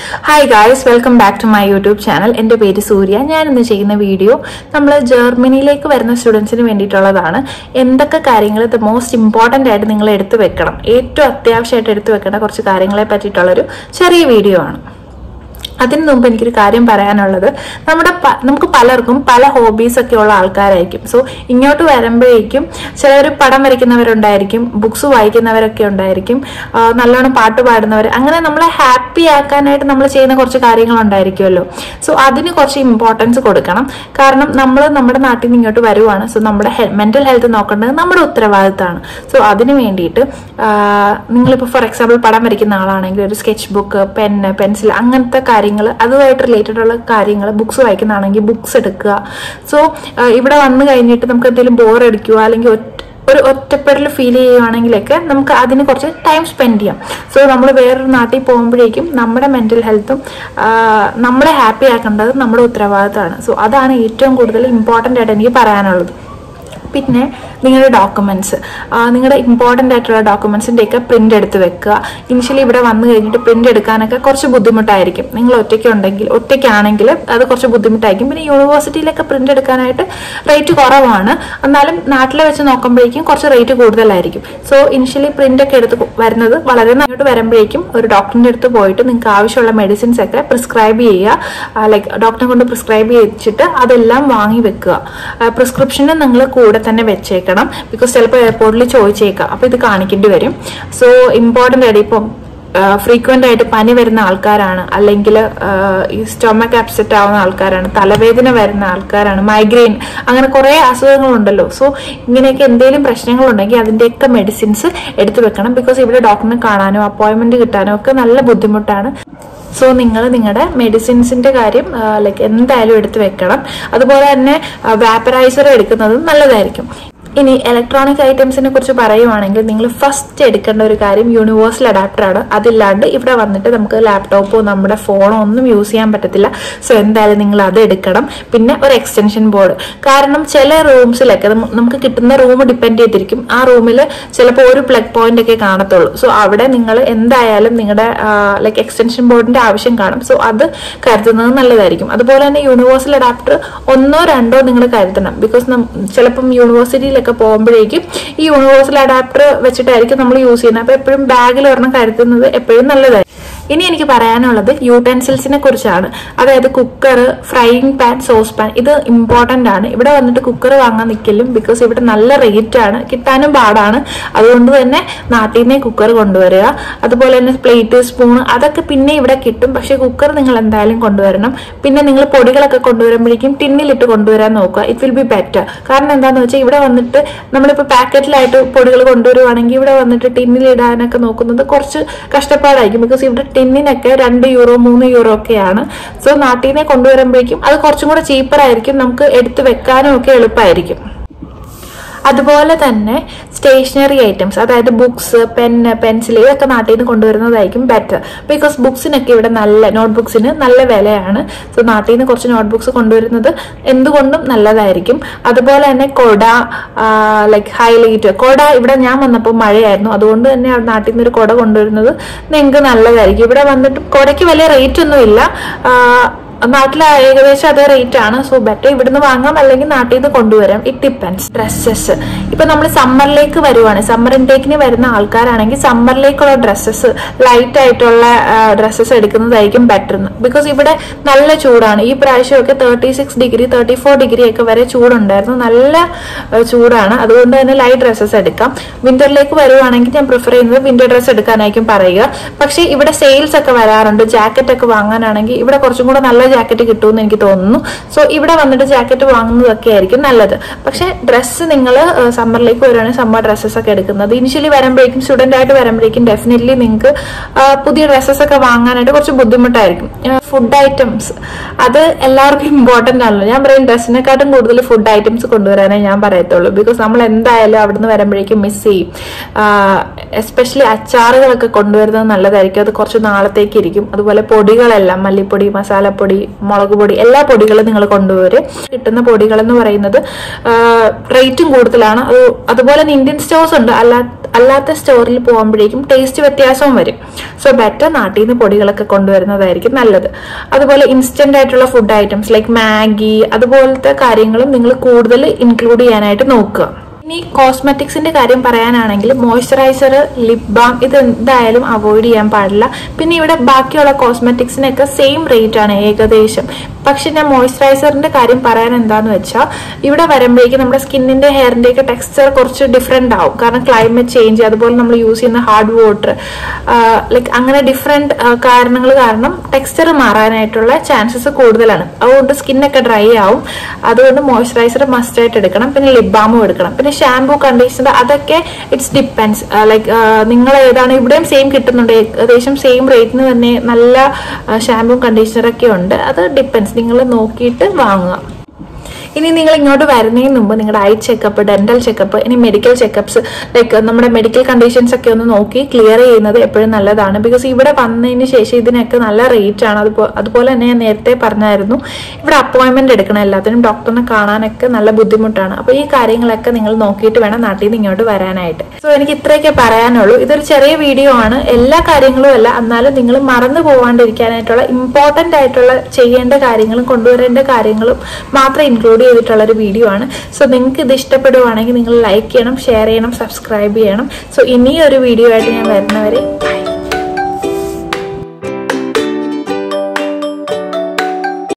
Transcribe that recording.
hi guys welcome back to my YouTube channel എൻ്റെ പേര് സൂര്യ ഞാൻ ഇന്ന് ചെയ്യുന്ന വീഡിയോ നമ്മൾ ജർമ്മനിയിലേക്ക് വരുന്ന സ്റ്റുഡൻസിന് വേണ്ടിയിട്ടുള്ളതാണ് എന്തൊക്കെ കാര്യങ്ങൾ ദ മോസ്റ്റ് ഇമ്പോർട്ടൻ്റ് ആയിട്ട് നിങ്ങൾ എടുത്തു വെക്കണം ഏറ്റവും അത്യാവശ്യമായിട്ട് എടുത്തു വെക്കേണ്ട കുറച്ച് കാര്യങ്ങളെ പറ്റിയിട്ടുള്ളൊരു ചെറിയ വീഡിയോ ആണ് അതിന് മുമ്പ് എനിക്കൊരു കാര്യം പറയാനുള്ളത് നമ്മുടെ പ- നമുക്ക് പലർക്കും പല ഹോബീസ് ഒക്കെ ഉള്ള ആൾക്കാരായിരിക്കും സോ ഇങ്ങോട്ട് വരുമ്പോഴേക്കും ചിലർ പടം വരയ്ക്കുന്നവരുണ്ടായിരിക്കും ബുക്സ് വായിക്കുന്നവരൊക്കെ ഉണ്ടായിരിക്കും ആ, നല്ലോണം പാട്ട് പാടുന്നവർ അങ്ങനെ നമ്മളെ ഹാപ്പി ആക്കാനായിട്ട് നമ്മൾ ചെയ്യുന്ന കുറച്ച് കാര്യങ്ങളുണ്ടായിരിക്കുമല്ലോ സോ അതിന് കുറച്ച് ഇമ്പോർട്ടൻസ് കൊടുക്കണം കാരണം നമ്മൾ നമ്മുടെ നാട്ടിൽ നിന്ന് ഇങ്ങോട്ട് വരുവാണ് സോ നമ്മുടെ മെന്റൽ ഹെൽത്ത് നോക്കേണ്ടത് നമ്മുടെ ഉത്തരവാദിത്തമാണ് സോ അതിന് വേണ്ടിയിട്ട് ആ, നിങ്ങളിപ്പോൾ ഫോർ എക്സാമ്പിൾ പടം വരയ്ക്കുന്ന ആളാണെങ്കിൽ ഒരു സ്കെച്ച് ബുക്ക് പെന്ന് പെൻസിൽ അങ്ങനത്തെ കാര്യങ്ങൾ അതുമായിട്ട് റിലേറ്റഡ് ഉള്ള കാര്യങ്ങൾ ബുക്സ് വായിക്കുന്നതാണെങ്കിൽ ബുക്സ് എടുക്കുക സോ ഇവിടെ വന്നു കഴിഞ്ഞിട്ട് നമുക്ക് എന്തെങ്കിലും ബോർ അടിക്കുക അല്ലെങ്കിൽ ഒറ്റ ഒരു ഒറ്റപ്പെടൽ ഫീൽ ചെയ്യുവാണെങ്കിലൊക്കെ നമുക്ക് അതിന് കുറച്ച് ടൈം സ്പെൻഡ് ചെയ്യാം സോ നമ്മൾ വേറൊരു നാട്ടിൽ പോകുമ്പോഴേക്കും നമ്മുടെ മെന്റൽ ഹെൽത്തും നമ്മളെ ഹാപ്പി ആക്കേണ്ടത് നമ്മുടെ ഉത്തരവാദിത്തമാണ് സോ അതാണ് ഏറ്റവും കൂടുതൽ ഇമ്പോർട്ടൻ്റ് ആയിട്ട് എനിക്ക് പറയാനുള്ളത് പിന്നെ നിങ്ങളുടെ ഡോക്യുമെന്റ്സ് നിങ്ങളുടെ ഇമ്പോർട്ടൻ്റ് ആയിട്ടുള്ള ഡോക്യുമെന്റ്സിൻ്റെ ഒക്കെ പ്രിന്റ് എടുത്ത് വെക്കുക ഇനിഷ്യലി ഇവിടെ വന്നു കഴിഞ്ഞിട്ട് പ്രിന്റ് എടുക്കാനൊക്കെ കുറച്ച് ബുദ്ധിമുട്ടായിരിക്കും നിങ്ങൾ ഒറ്റയ്ക്ക് ഉണ്ടെങ്കിൽ ഒറ്റയ്ക്കാണെങ്കിൽ അത് കുറച്ച് ബുദ്ധിമുട്ടായിരിക്കും പിന്നെ യൂണിവേഴ്സിറ്റിയിലൊക്കെ പ്രിന്റ് എടുക്കാനായിട്ട് റേറ്റ് കുറവാണ് എന്നാലും നാട്ടിലെ വെച്ച് നോക്കുമ്പോഴേക്കും കുറച്ച് റേറ്റ് കൂടുതലായിരിക്കും സോ ഇനിഷ്യലി പ്രിന്റ് ഒക്കെ എടുത്ത് വരുന്നത് വളരെ നന്നായിട്ട് വരുമ്പോഴേക്കും ഒരു ഡോക്ടറിന്റെ അടുത്ത് പോയിട്ട് നിങ്ങൾക്ക് ആവശ്യമുള്ള മെഡിസിൻസ് ഒക്കെ പ്രിസ്ക്രൈബ് ചെയ്യുക ലൈക്ക് ഡോക്ടറെ കൊണ്ട് പ്രിസ്ക്രൈബ് ചെയ്യിച്ചിട്ട് അതെല്ലാം വാങ്ങി വെക്കുക പ്രിസ്ക്രിപ്ഷന് നിങ്ങൾ കൂടെ തന്നെ വെച്ചേക്കണം ബിക്കോസ് ചിലപ്പോൾ എയർപോർട്ടിൽ ചോദിച്ചേക്കാം അപ്പോൾ ഇത് കാണിക്കേണ്ടി വരും സോ ഇമ്പോർട്ടൻ്റ് ആയിട്ട് ഇപ്പം ഫ്രീക്വന്റ് ആയിട്ട് പനി വരുന്ന ആൾക്കാരാണ് അല്ലെങ്കിൽ ഈ സ്റ്റൊമക്ക് അപ്സെറ്റ് ആവുന്ന ആൾക്കാരാണ് തലവേദന വരുന്ന ആൾക്കാരാണ് മൈഗ്രെയിൻ അങ്ങനെ കുറേ അസുഖങ്ങളുണ്ടല്ലോ സോ ഇങ്ങനെയൊക്കെ എന്തെങ്കിലും പ്രശ്നങ്ങളുണ്ടെങ്കിൽ അതിൻ്റെയൊക്കെ മെഡിസിൻസ് എടുത്തു വെക്കണം ബിക്കോസ് ഇവിടെ ഡോക്ടറിനെ കാണാനോ അപ്പോയിൻമെന്റ് കിട്ടാനോ ഒക്കെ നല്ല ബുദ്ധിമുട്ടാണ് സോ നിങ്ങൾ നിങ്ങളുടെ മെഡിസിൻസിന്റെ കാര്യം ലൈക്ക് എന്തായാലും എടുത്തു വെക്കണം അതുപോലെ തന്നെ വാപ്പറൈസർ എടുക്കുന്നതും നല്ലതായിരിക്കും ഇനി ഇലക്ട്രോണിക് ഐറ്റംസിനെ കുറിച്ച് പറയുവാണെങ്കിൽ നിങ്ങൾ ഫസ്റ്റ് എടുക്കേണ്ട ഒരു കാര്യം യൂണിവേഴ്സൽ അഡാപ്റ്റർ ആണ് അതില്ലാണ്ട് ഇവിടെ വന്നിട്ട് നമുക്ക് ലാപ്ടോപ്പോ നമ്മുടെ ഫോണോ ഒന്നും യൂസ് ചെയ്യാൻ പറ്റത്തില്ല സോ എന്തായാലും നിങ്ങൾ അത് എടുക്കണം പിന്നെ ഒരു എക്സ്റ്റൻഷൻ ബോർഡ് കാരണം ചില റൂംസിലൊക്കെ നമ്മ- നമുക്ക് കിട്ടുന്ന റൂം ഡിപ്പെൻഡ് ചെയ്തിരിക്കും ആ റൂമിൽ ചിലപ്പോൾ ഒരു പ്ലഗ് പോയിന്റ് ഒക്കെ കാണത്തുള്ളൂ സോ അവിടെ നിങ്ങൾ എന്തായാലും നിങ്ങളുടെ ലൈക്ക് എക്സ്റ്റൻഷൻ ബോർഡിന്റെ ആവശ്യം കാണും സോ അത് കരുതുന്നത് നല്ലതായിരിക്കും അതുപോലെ തന്നെ യൂണിവേഴ്സൽ അഡാപ്റ്റർ ഒന്നോ രണ്ടോ നിങ്ങൾ കരുതണം ബിക്കോസ് ചിലപ്പം യൂണിവേഴ്സിറ്റിയിലൊക്കെ പോകുമ്പോഴേക്കും ഈ യൂണിവേഴ്സൽ അഡാപ്റ്റർ വെച്ചിട്ടായിരിക്കും നമ്മൾ യൂസ് ചെയ്യുന്നത് അപ്പൊ എപ്പോഴും ബാഗിൽ ഒരെണ്ണം കരുതുന്നത് എപ്പോഴും നല്ലതായിരിക്കും ഇനി എനിക്ക് പറയാനുള്ളത് യൂട്ടൻസിൽസിനെ കുറിച്ചാണ് അതായത് cooker frying pan saucepan ഇത് ഇമ്പോർട്ടന്റ് ആണ് ഇവിടെ വന്നിട്ട് കുക്കർ വാങ്ങാൻ നിൽക്കലും ബിക്കോസ് ഇവിടെ നല്ല റേറ്റ് ആണ് കിട്ടാനും പാടാണ് അതുകൊണ്ട് തന്നെ നാട്ടിൽ നിന്നേ കുക്കർ കൊണ്ടുവരിക അതുപോലെ തന്നെ പ്ലേറ്റ് സ്പൂൺ അതൊക്കെ പിന്നെ ഇവിടെ കിട്ടും പക്ഷെ കുക്കർ നിങ്ങൾ എന്തായാലും കൊണ്ടുവരണം പിന്നെ നിങ്ങൾ പൊടികളൊക്കെ കൊണ്ടുവരുമ്പോഴേക്കും ടിന്നിലിട്ട് കൊണ്ടുവരാൻ നോക്കുക ഇറ്റ് വിൽ ബി ബെറ്റർ കാരണം എന്താണെന്ന് വെച്ചാൽ ഇവിടെ വന്നിട്ട് നമ്മളിപ്പോൾ പാക്കറ്റിലായിട്ട് പൊടികൾ കൊണ്ടുവരുവാണെങ്കിൽ ഇവിടെ വന്നിട്ട് ടിന്നിലിടാനൊക്കെ നോക്കുന്നത് കുറച്ച് കഷ്ടപ്പാടായിരിക്കും ബിക്കോസ് ഇവിടെ ടിന്നിനൊക്കെ രണ്ട് യൂറോ മൂന്ന് യൂറോ ഒക്കെയാണ് സോ നാട്ടിൽ നിന്ന് കൊണ്ടുവരുമ്പോഴേക്കും അത് കുറച്ചും കൂടെ ചീപ്പർ ആയിരിക്കും നമുക്ക് എടുത്ത് വെക്കാനും ഒക്കെ എളുപ്പമായിരിക്കും അതുപോലെ തന്നെ സ്റ്റേഷനറി ഐറ്റംസ് അതായത് ബുക്സ് പെന്ന് പെൻസിൽ ഇതൊക്കെ നാട്ടിൽ നിന്ന് കൊണ്ടുവരുന്നതായിരിക്കും ബെറ്റർ ബിക്കോസ് ബുക്സിനൊക്കെ ഇവിടെ നല്ല നോട്ട് ബുക്സിന് നല്ല വിലയാണ് സോ നാട്ടിൽ നിന്ന് കുറച്ച് നോട്ട് ബുക്സ് കൊണ്ടുവരുന്നത് എന്തുകൊണ്ടും നല്ലതായിരിക്കും അതുപോലെ തന്നെ കൊട ലൈക്ക് ഹൈലൈറ്റ് കൊട ഇവിടെ ഞാൻ വന്നപ്പോൾ മഴയായിരുന്നു അതുകൊണ്ട് തന്നെ അവിടെ നാട്ടിൽ നിന്ന് ഒരു കൊട കൊണ്ടുവരുന്നത് നിങ്ങൾക്ക് നല്ലതായിരിക്കും ഇവിടെ വന്നിട്ട് കൊടയ്ക്ക് വലിയ റേറ്റ് ഒന്നുമില്ല ആ, നാട്ടിൽ ഏകദേശം അതേ റേറ്റ് ആണ് സോ ബെറ്റർ ഇവിടുന്ന് വാങ്ങാം അല്ലെങ്കിൽ നാട്ടിൽ നിന്ന് കൊണ്ടുവരാം ഇറ്റ് ഡിപ്പെൻസ് ഡ്രസ്സസ് ഇപ്പൊ നമ്മൾ സമ്മറിലേക്ക് വരുവാണ് സമ്മർ ഇൻടേക്കിന് വരുന്ന ആൾക്കാരാണെങ്കിൽ സമ്മറിലേക്കുള്ള ഡ്രസ്സസ് ലൈറ്റ് ആയിട്ടുള്ള ഡ്രസ്സസ് എടുക്കുന്നതായിരിക്കും ബെറ്റർ ബിക്കോസ് ഇവിടെ നല്ല ചൂടാണ് ഈ പ്രാവശ്യമൊക്കെ thirty six degree thirty four degree ഒക്കെ വരെ ചൂടുണ്ടായിരുന്നു നല്ല ആ, ചൂടാണ് അതുകൊണ്ട് തന്നെ ലൈറ്റ് ഡ്രസ്സസ് എടുക്കാം വിന്ററിലേക്ക് വരുവാണെങ്കിൽ ഞാൻ പ്രിഫർ ചെയ്യുന്നത് വിന്റർ ഡ്രസ്സ് എടുക്കാനായിരിക്കും പറയുക പക്ഷേ ഇവിടെ സെയിൽസ് ഒക്കെ വരാറുണ്ട് ജാക്കറ്റ് ഒക്കെ വാങ്ങാനാണെങ്കിൽ ഇവിടെ കുറച്ചും കൂടെ നല്ല ജാക്കറ്റ് കിട്ടുമെന്ന് എനിക്ക് തോന്നുന്നു സോ ഇവിടെ വന്നിട്ട് ജാക്കറ്റ് വാങ്ങുന്നതൊക്കെ ആയിരിക്കും നല്ലത് പക്ഷേ ഡ്രസ്സ് നിങ്ങൾ സമ്മറിലേക്ക് വരുവാണെങ്കിൽ സമ്മർ ഡ്രസ്സസ് ഒക്കെ എടുക്കുന്നത് ഇനിഷ്യലി വരുമ്പോഴേക്കും സ്റ്റുഡന്റ് ആയിട്ട് വരുമ്പോഴേക്കും ഡെഫിനറ്റ്ലി നിങ്ങൾക്ക് പുതിയ ഡ്രസ്സസ് ഒക്കെ വാങ്ങാനായിട്ട് കുറച്ച് ബുദ്ധിമുട്ടായിരിക്കും ഫുഡ് ഐറ്റംസ് അത് എല്ലാവർക്കും ഇമ്പോർട്ടന്റ് ആണല്ലോ ഞാൻ പറയും ഡ്രസ്സിനെക്കാട്ടും കൂടുതൽ ഫുഡ് ഐറ്റംസ് കൊണ്ടുവരാനേ ഞാൻ പറയത്തുള്ളൂ ബിക്കോസ് നമ്മൾ എന്തായാലും അവിടുന്ന് വരുമ്പോഴേക്കും മിസ് ചെയ്യും എസ്പെഷ്യലി അച്ചാറുകളൊക്കെ കൊണ്ടുവരുന്നത് നല്ലതായിരിക്കും അത് കുറച്ച് നാളത്തേക്ക് ഇരിക്കും അതുപോലെ പൊടികളെല്ലാം മല്ലിപ്പൊടി മസാലപ്പൊടി മഞ്ഞൾപ്പൊടി മുളക് പൊടി എല്ലാ പൊടികളും നിങ്ങൾ കൊണ്ടുവരും കിട്ടുന്ന പൊടികൾ എന്ന് പറയുന്നത് റേറ്റും കൂടുതലാണ് അത് അതുപോലെ തന്നെ ഇന്ത്യൻ സ്റ്റോഴ്സ് ഉണ്ട് അല്ലാ അല്ലാത്ത സ്റ്റോറിൽ പോകുമ്പോഴേക്കും ടേസ്റ്റ് വ്യത്യാസവും വരും സോ ബെറ്റർ നാട്ടിൽ നിന്ന് പൊടികളൊക്കെ കൊണ്ടുവരുന്നതായിരിക്കും നല്ലത് അതുപോലെ ഇൻസ്റ്റന്റ് ആയിട്ടുള്ള ഫുഡ് ഐറ്റംസ് ലൈക്ക് മാഗി അതുപോലത്തെ കാര്യങ്ങളും നിങ്ങൾ കൂടുതൽ ഇൻക്ലൂഡ് ചെയ്യാനായിട്ട് നോക്കുക ഇനി കോസ്മെറ്റിക്സിന്റെ കാര്യം പറയാനാണെങ്കിൽ മോയ്സ്ചറൈസർ ലിപ് ബാം ഇത് എന്തായാലും അവോയ്ഡ് ചെയ്യാൻ പാടില്ല പിന്നെ ഇവിടെ ബാക്കിയുള്ള കോസ്മെറ്റിക്സിനൊക്കെ സെയിം റേറ്റ് ആണ് ഏകദേശം പക്ഷെ ഞാൻ മോയ്സ്ചറൈസറിന്റെ കാര്യം പറയാൻ എന്താന്ന് വെച്ചാൽ ഇവിടെ വരുമ്പോഴേക്കും നമ്മുടെ സ്കിന്നിന്റെ ഹെയറിന്റെ ഒക്കെ ടെക്സ്ചർ കുറച്ച് ഡിഫറെന്റ് ആവും കാരണം ക്ലൈമറ്റ് ചേഞ്ച് അതുപോലെ നമ്മൾ യൂസ് ചെയ്യുന്ന ഹാർഡ് വാട്ടർ ലൈക്ക് അങ്ങനെ ഡിഫറെന്റ് കാരണങ്ങൾ കാരണം ടെക്സ്ചർ മാറാനായിട്ടുള്ള ചാൻസസ് കൂടുതലാണ് അതുകൊണ്ട് സ്കിന്നൊക്കെ ഡ്രൈ ആവും അതുകൊണ്ട് മോയ്സ്ചറൈസർ മസ്റ്റ് ആയിട്ട് എടുക്കണം പിന്നെ ലിപ് ബാമും എടുക്കണം പിന്നെ ഷാംപൂ കണ്ടീഷണർ അതൊക്കെ ഇറ്റ്സ് ഡിപ്പെൻസ് ലൈക്ക് നിങ്ങൾ ഏതാണ് ഇവിടെയും സെയിം കിട്ടുന്നുണ്ട് ഏകദേശം സെയിം റേറ്റിന് തന്നെ നല്ല ഷാംപൂ കണ്ടീഷണറൊക്കെ ഉണ്ട് അത് ഡിപ്പെൻസ് നിങ്ങൾ നോക്കിയിട്ട് വാങ്ങുക ഇനി നിങ്ങൾ ഇങ്ങോട്ട് വരുന്നതിന് മുമ്പ് നിങ്ങളുടെ ഐ ചെക്കപ്പ് ഡെന്റൽ ചെക്കപ്പ് ഇനി മെഡിക്കൽ ചെക്കപ്സ് ലൈക്ക് നമ്മുടെ മെഡിക്കൽ കണ്ടീഷൻസ് ഒക്കെ ഒന്ന് നോക്കി ക്ലിയർ ചെയ്യുന്നത് എപ്പോഴും നല്ലതാണ് ബിക്കോസ് ഇവിടെ വന്നതിന് ശേഷം ഇതിനൊക്കെ നല്ല റേറ്റ് ആണ് അതുപോ- അതുപോലെ തന്നെ ഞാൻ നേരത്തെ പറഞ്ഞായിരുന്നു ഇവിടെ അപ്പോയിന്റ്മെന്റ് എടുക്കണം എല്ലാത്തിനും ഡോക്ടറിനെ കാണാനൊക്കെ നല്ല ബുദ്ധിമുട്ടാണ് അപ്പോൾ ഈ കാര്യങ്ങളൊക്കെ നിങ്ങൾ നോക്കിയിട്ട് വേണം നാട്ടിൽ നിന്ന് ഇങ്ങോട്ട് വരാനായിട്ട് സോ എനിക്ക് ഇത്രയൊക്കെ പറയാനുള്ളൂ ഇതൊരു ചെറിയ വീഡിയോ ആണ് എല്ലാ കാര്യങ്ങളും അല്ല എന്നാലും നിങ്ങൾ മറന്നു പോവാണ്ടിരിക്കാനായിട്ടുള്ള ഇമ്പോർട്ടന്റ് ആയിട്ടുള്ള ചെയ്യേണ്ട കാര്യങ്ങളും കൊണ്ടുവരേണ്ട കാര്യങ്ങളും മാത്രം ഇൻക്ലൂഡ് ചെയ്തിട്ടുള്ള ഒരു വീഡിയോ ആണ് സോ നിങ്ങൾക്ക് ഇത് ഇഷ്ടപ്പെടുവാണെങ്കിൽ നിങ്ങൾ ലൈക്ക് ചെയ്യണം ഷെയർ ചെയ്യണം സബ്സ്ക്രൈബ് ചെയ്യണം സോ ഇനി ഒരു വീഡിയോ ആയിട്ട് ഞാൻ വരുന്നവരെ ബൈ